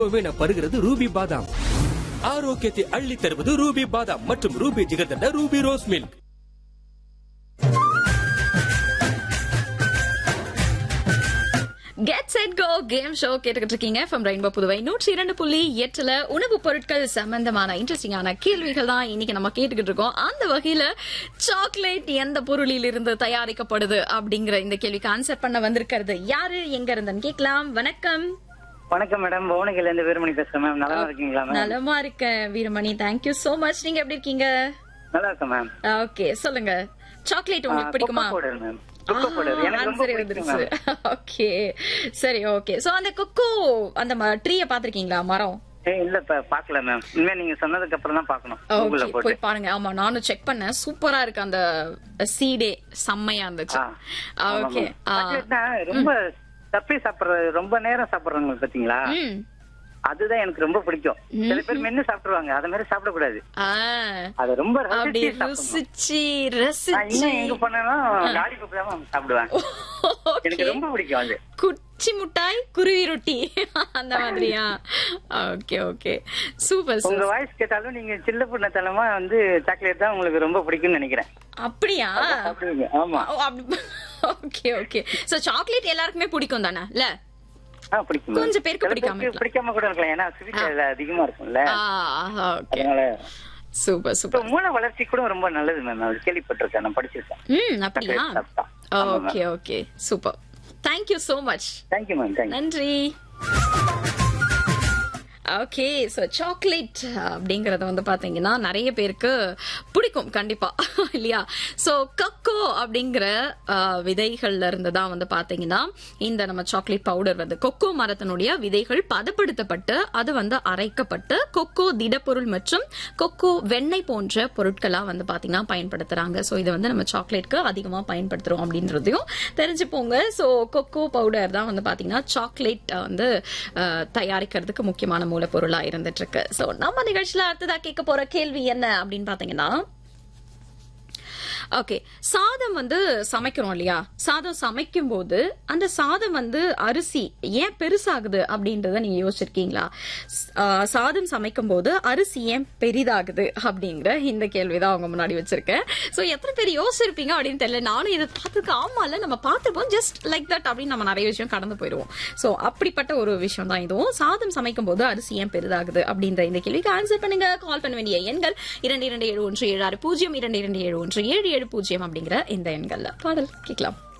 என பருகிறது ரூபி பாதாம் ஆரோக்கியத்தை அள்ளி தருவது ரூபி பாதாம் மற்றும் Ruby jigarthanda Ruby rose milk get set go game show கேட்டுக்கிட்டு இருக்கீங்க ஃப்ரம் ரெயின்போ புதுவை நூற்றி இரண்டு புள்ளி எட்டுல உணவுப் பொருட்கள் சம்பந்தமான இன்ட்ரெஸ்டிங்கான கேள்விகள் தான் இன்னைக்கு நம்ம கேட்டுக்கிட்டு இருக்கோம் அந்த வகையில சாக்லேட் எந்த பொருளில் இருந்து தயாரிக்கப்படுது அப்படிங்கிற இந்த கேள்விக்கு ஆன்சர் பண்ண வந்திருக்கிறது யாரு எங்க இருந்தன்னு கேட்கலாம் வணக்கம் வணக்கம் மேடம் புவனகில இருந்து வீரமணி பேசுறேன் மேம் நல்லா இருக்கீங்களா மேம் நலமா இருக்கேன் வீரமணி தேங்க்யூ சோ மச் நீங்க எப்படி இருக்கீங்க நல்லா இருக்கேன் மேம் ஓகே சொல்லுங்க சாக்லேட் உங்களுக்கு பிடிக்குமா பவுடர் மேம் கொக்கோ பவுடர் எனக்கு ரொம்ப ஆன்சரே பிடிக்கும் வந்துருச்சு மேம் ஓகே சரி ஓகே சோ அந்த கொக்கோ அந்த ட்ரீய பாத்திருக்கீங்களா மரம் ஏ இல்ல இப்ப பாக்கல மேம் இனிமே நீங்க சொன்னதுக்கு அப்புறம் தான் பாக்கணும் கூகுள்ல ஓகே போட்டு போய் பாருங்க ஆமா நானும் செக் பண்ணேன் சூப்பரா இருக்கு அந்த சீடே செம்மையா இருந்துச்சு ஆ, ஆமா, ஓகே மேம். சாக்லேட்னா ரொம்ப தப்பி சாப்பிடுறது ரொம்ப நேரம் சாப்பிடுறாங்க பாத்தீங்களா ம் அதுதான் எனக்கு ரொம்ப பிடிக்கும் சில பேர் மென்னு சாப்பிடுவாங்க அத மாதிரி சாப்பிடக்கூடாது ஆ அது ரொம்ப அப்படி ரசிச்சு சாப்பிடணும் ருசிச்சு நான் ரசிச்சு இன்னும் எங்க போனாலும் காலி பப்பு தான் மேம் சாப்பிடுவேன் எனக்கு ஓகே ரொம்ப பிடிக்கும் அது குச்சி முட்டாய் குருவி ரொட்டி அந்த மாதிரியா ஓகே ஓகே சூப்பர் உங்க சூப்பர் வாய்ஸ் கேட்டாலும் நீங்க சின்ன பொண்ணத்தனமா வந்து சாக்லேட் தான் உங்களுக்கு ரொம்ப பிடிக்கும்னு நினைக்கிறேன் அப்படியா சாப்பிடுவீங்க ஆமா ஓகே ஓகே சோ சாக்லேட் எல்லாருக்குமே பிடிக்கும் தானே இல்ல ஆ, பிடிக்கும் மேம். கொஞ்சம் பேருக்கு சில பிடிக்காம இருக்கலாம். பிடிக்காம கூட இருக்கலாம் ஏன்னா ஸ்வீட் அதுல அதிகமா இருக்கும்ல ஓகே அதனால சூப்பர் இப்ப சூப்பர் மூளை வளர்ச்சி கூட ரொம்ப நல்லது மேம் அது கேள்விப்பட்டிருக்கேன் நான் படிச்சிருக்கேன் ம் அப்படியா சாக்லேட் சாப்பிட்டா. ஆமா, okay okay super thank you so much thank you ma'am thank you நன்றி ஓகே ஸோ சாக்லேட் அப்படிங்கறது வந்து பாத்தீங்கன்னா நிறைய பேருக்கு பிடிக்கும் கண்டிப்பா இல்லையா ஸோ கக்கோ அப்படிங்கிற அஹ், விதைகள்ல இருந்து தான் வந்து பாத்தீங்கன்னா இந்த நம்ம சாக்லேட் பவுடர் வந்து கொக்கோ மரத்தினுடைய விதைகள் பதப்படுத்தப்பட்டு அது வந்து அரைக்கப்பட்டு கொக்கோ திடப்பொருள் மற்றும் கொக்கோ வெண்ணெய் போன்ற பொருட்களா வந்து பாத்தீங்கன்னா பயன்படுத்துறாங்க ஸோ இதை வந்து நம்ம சாக்லேட்க்கு அதிகமா பயன்படுத்துறோம் அப்படின்றதையும் தெரிஞ்சுப்போங்க ஸோ கொக்கோ பவுடர் தான் வந்து பாத்தீங்கன்னா சாக்லேட் வந்து அஹ், தயாரிக்கிறதுக்கு முக்கியமான மூலப்பொருளா இருந்துட்டு இருக்கு ஸோ நம்ம நிகழ்ச்சியில அடுத்ததா கேட்க போற கேள்வி என்ன அப்படின்னு பாத்தீங்கன்னா ஓகே சாதம் வந்து சமைக்கிறோம் இல்லையா சாதம் சமைக்கும் போது அந்த சாதம் வந்து அரிசி ஏன் பெருசாகுது அப்படின்றத நீங்க யோசிச்சிருக்கீங்களா ஸ்- ஆ, சாதம் சமைக்கும் போது அரிசி ஏன் பெரிதாகுது அப்படிங்கிற இந்த கேள்விதான் அவங்க முன்னாடி வச்சிருக்கேன் சோ எத்தனை பேர் யோசிச்சிருப்பீங்க அப்படின்னு தெரியல நானும் இதை பார்த்துக்க ஆமா இல்ல நம்ம பார்த்துப்போம் ஜஸ்ட் லைக் தட் அப்படின்னு நம்ம நிறைய விஷயம் கடந்து போயிடுவோம் சோ அப்படிப்பட்ட ஒரு விஷயம் தான் இதுவும் சாதம் சமைக்கும் போது அரிசி ஏன் பெரிதாகுது அப்படின்ற இந்த கேள்விக்கு ஆன்சர் பண்ணுங்க கால் பண்ண வேண்டிய எண்கள் இரண்டு இரண்டு ஏழு ஒன்று ஏழு ஆறு பூஜ்ஜியம் இரண்டு இரண்டு ஏழு ஒன்று ஏழு ஏழு பூஜ்ஜியம் அப்படிங்கிற இந்த எண்கள்ல பாடல் கேட்கலாம்